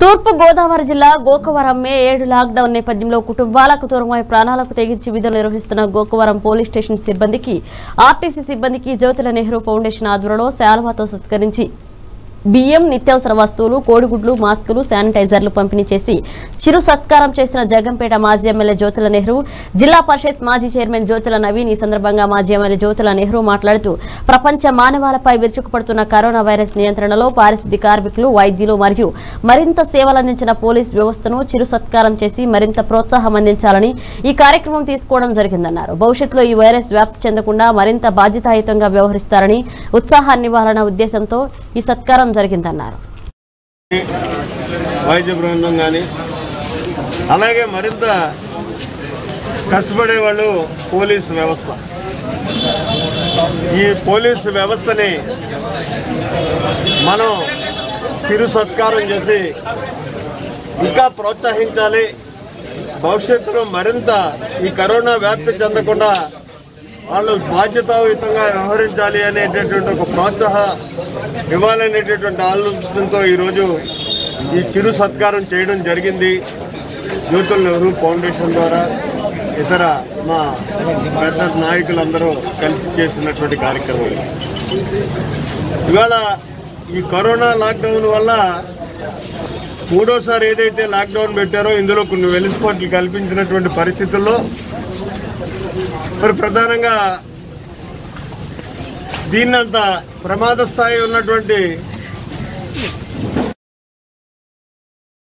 తూర్పు గోదావరి జిల్లా గోకవరం మే ఏడు లాక్డౌన్ నేపథ్యంలో కుటుంబాలకు దూరమై ప్రాణాలకు తెగించి విధులు నిర్వహిస్తున్న గోకవరం పోలీస్ స్టేషన్ సిబ్బందికి ఆర్టీసీ సిబ్బందికి జ్యోతుల నెహ్రూ ఫౌండేషన్ ఆధ్వర్యంలో శాలువాతో సత్కరించి బియ్యం నిత్యావసర వస్తువులు కోడిగుడ్లు మాస్కులు శానిటైజర్లు పంపిణీ చేసి చిరు సత్కారం చేసిన జగంపేట మాజీ ఎమ్మెల్యే జ్యోతుల నెహ్రూ జిల్లా పరిషత్ మాజీ చైర్మన్ జ్యోతుల నవీన్ ఈ సందర్భంగా మాజీ ఎమ్మెల్యే జ్యోతుల నెహ్రూ మాట్లాడుతూ ప్రపంచ మానవాలపై విరుచుకుపడుతున్న కరోనా వైరస్ నియంత్రణలో పారిశుద్ధ్య కార్మికులు వైద్యులు మరియు మరింత సేవలందించిన పోలీస్ వ్యవస్థను చిరు సత్కారం చేసి మరింత ప్రోత్సాహం అందించాలని ఈ కార్యక్రమం తీసుకోవడం జరిగిందన్నారు భవిష్యత్తులో ఈ వైరస్ వ్యాప్తి చెందకుండా మరింత బాధ్యతాయుతంగా వ్యవహరిస్తారని ఉత్సాహాన్ని ఇవ్వాలన్న ఉద్దేశంతో ఈ సత్కారం జరిగిందన్నారు వైద్య బృందం కానీ అలాగే మరింత కష్టపడే వాళ్ళు పోలీసు వ్యవస్థ ఈ పోలీసు వ్యవస్థని మనం చిరు సత్కారం చేసి ఇంకా ప్రోత్సహించాలి భవిష్యత్తులో మరింత ఈ కరోనా వ్యాప్తి చెందకుండా వాళ్ళు బాధ్యతాయుతంగా వ్యవహరించాలి అనేటటువంటి ఒక ప్రోత్సాహ ఇవ్వాలనేటటువంటి ఆలోచనతో ఈరోజు ఈ చిరు సత్కారం చేయడం జరిగింది జ్యోతుల నెహ్రూ ఫౌండేషన్ ద్వారా ఇతర మా పెద్ద నాయకులందరూ కలిసి చేసినటువంటి కార్యక్రమం ఇది. ఇవాళ ఈ కరోనా లాక్డౌన్ వల్ల మూడోసారి ఏదైతే లాక్డౌన్ పెట్టారో ఇందులో కొన్ని వెలుసుబాట్లు కల్పించినటువంటి పరిస్థితుల్లో మరి ప్రధానంగా దీన్నంత ప్రమాద స్థాయి ఉన్నటువంటి